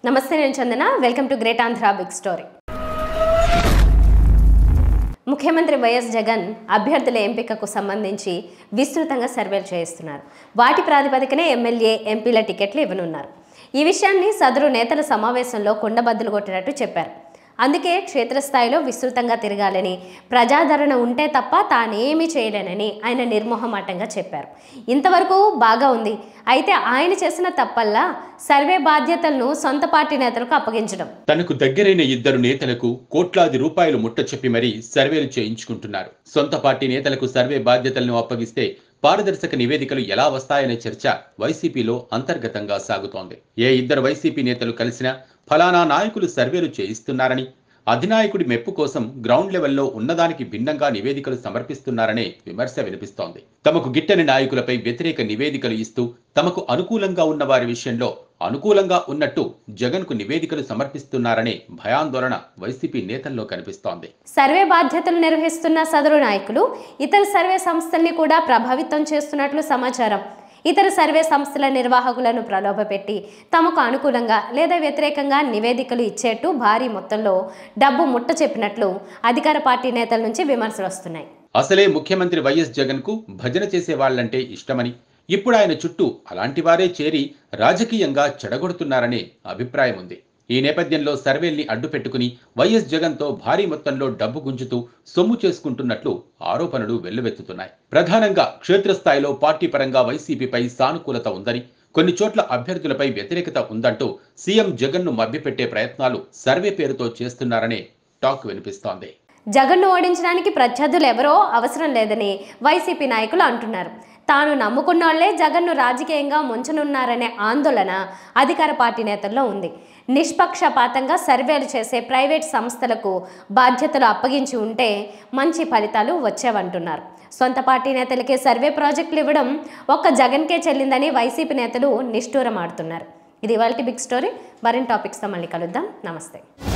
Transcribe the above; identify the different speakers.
Speaker 1: నమస్తే నేను Chandana welcome to Great Andhra big story ముఖ్యమంత్రి వైఎస్ జగన్ అభ్యర్థుల ఎంపికకు సంబంధించి విస్తృతంగా సర్వేలు చేయిస్తున్నారు వాటి ప్రాతిపదికనే ఎమ్మెల్యే ఎంపీల టికెట్లు ఇవ్వనున్నారు ఈ విషయాన్ని సదరు నేతల సమావేశంలో కుండబద్దలు కొట్టినట్టు చెప్పారు అందుకే క్షేత్రస్థాయిలో విస్తృతంగా తిరగాలని ప్రజాదరణ ఉంటే తప్ప తానేమీ చేయలేనని ఆయన నిర్మోహమాటంగా చెప్పారు ఇంతవరకు బాగా ఉంది అయితే ఆయన చేసిన తప్పల్లా సర్వే బాధ్యతలను సొంత పార్టీ నేతలకు అప్పగించడం
Speaker 2: తనకు దగ్గరైన ఇద్దరు నేతలకు కోట్లాది రూపాయలు ముట్ట చెప్పి మరీ సర్వేలు చేయించుకుంటున్నారు సొంత పార్టీ నేతలకు సర్వే బాధ్యతలను అప్పగిస్తే పారదర్శక నివేదికలు ఎలా వస్తాయనే చర్చ వైసీపీలో అంతర్గతంగా సాగుతోంది ఏ ఇద్దరు వైసీపీ నేతలు కలిసినా ఫలానా నాయకులు సర్వేలు చేయిస్తున్నారని అధినాయకుడి మెప్పు కోసం గ్రౌండ్ లెవెల్లో ఉన్నదానికి భిన్నంగా నివేదికలు సమర్పిస్తున్నారనే విమర్శ వినిపిస్తోంది తమకు గిట్టని నాయకులపై వ్యతిరేక నివేదికలు ఇస్తూ తమకు అనుకూలంగా ఉన్న వారి విషయంలో అనుకూలంగా ఉన్నట్టు జగన్కు నివేదికలు సమర్పిస్తున్నారనే భయాందోళన వైసీపీ నేతల్లో కనిపిస్తోంది
Speaker 1: సర్వే బాధ్యతలు నిర్వహిస్తున్న సదరు నాయకులు ఇతర సర్వే సంస్థల్ని కూడా ప్రభావితం చేస్తున్నట్లు సమాచారం ఇతర సర్వే సంస్థల నిర్వాహకులను ప్రలోభపెట్టి తమకు అనుకూలంగా లేదా వ్యతిరేకంగా నివేదికలు ఇచ్చేట్టు భారీ మొత్తంలో డబ్బు ముట్ట చెప్పినట్లు అధికార పార్టీ నేతల నుంచి విమర్శలు వస్తున్నాయి
Speaker 2: అసలే ముఖ్యమంత్రి వైఎస్ జగన్ కు భజన చేసే వాళ్ళంటే ఇష్టమని ఇప్పుడు ఆయన చుట్టూ అలాంటి వారే చేరి రాజకీయంగా చెడగొడుతున్నారనే అభిప్రాయం ఉంది ఈ నేపథ్యంలో సర్వేల్ని అడ్డుపెట్టుకుని వైఎస్ జగన్తో భారీ మొత్తంలో డబ్బు గుంజుతూ సొమ్ము చేసుకుంటున్నట్లు ఆరోపణలు వెల్లువెత్తుతున్నాయి ప్రధానంగా క్షేత్రస్థాయిలో పార్టీ పరంగా వైసీపీపై సానుకూలత ఉందని కొన్ని చోట్ల అభ్యర్థులపై వ్యతిరేకత ఉందంటూ సీఎం జగన్ను మభ్యపెట్టే ప్రయత్నాలు సర్వే పేరుతో చేస్తున్నారనే టాక్ వినిపిస్తోంది
Speaker 1: జగన్ను ఓడించడానికి ప్రత్యర్థులు ఎవరో అవసరం లేదని వైసీపీ నాయకులు అంటున్నారు తాను నమ్ముకున్నోళ్లే జగన్ను రాజకీయంగా ముంచనున్నారనే ఆందోళన అధికార పార్టీ నేతల్లో ఉంది నిష్పక్షపాతంగా సర్వేలు చేసే ప్రైవేట్ సంస్థలకు బాధ్యతలు అప్పగించి ఉంటే మంచి ఫలితాలు వచ్చేవంటున్నారు సొంత పార్టీ నేతలకే సర్వే ప్రాజెక్టులు ఇవ్వడం ఒక్క జగన్కే చెల్లిందని వైసీపీ నేతలు నిష్ఠూరమాడుతున్నారు ఇది ఇవాళ బిగ్ స్టోరీ మరిన్ని టాపిక్స్తో మళ్ళీ కలుద్దాం నమస్తే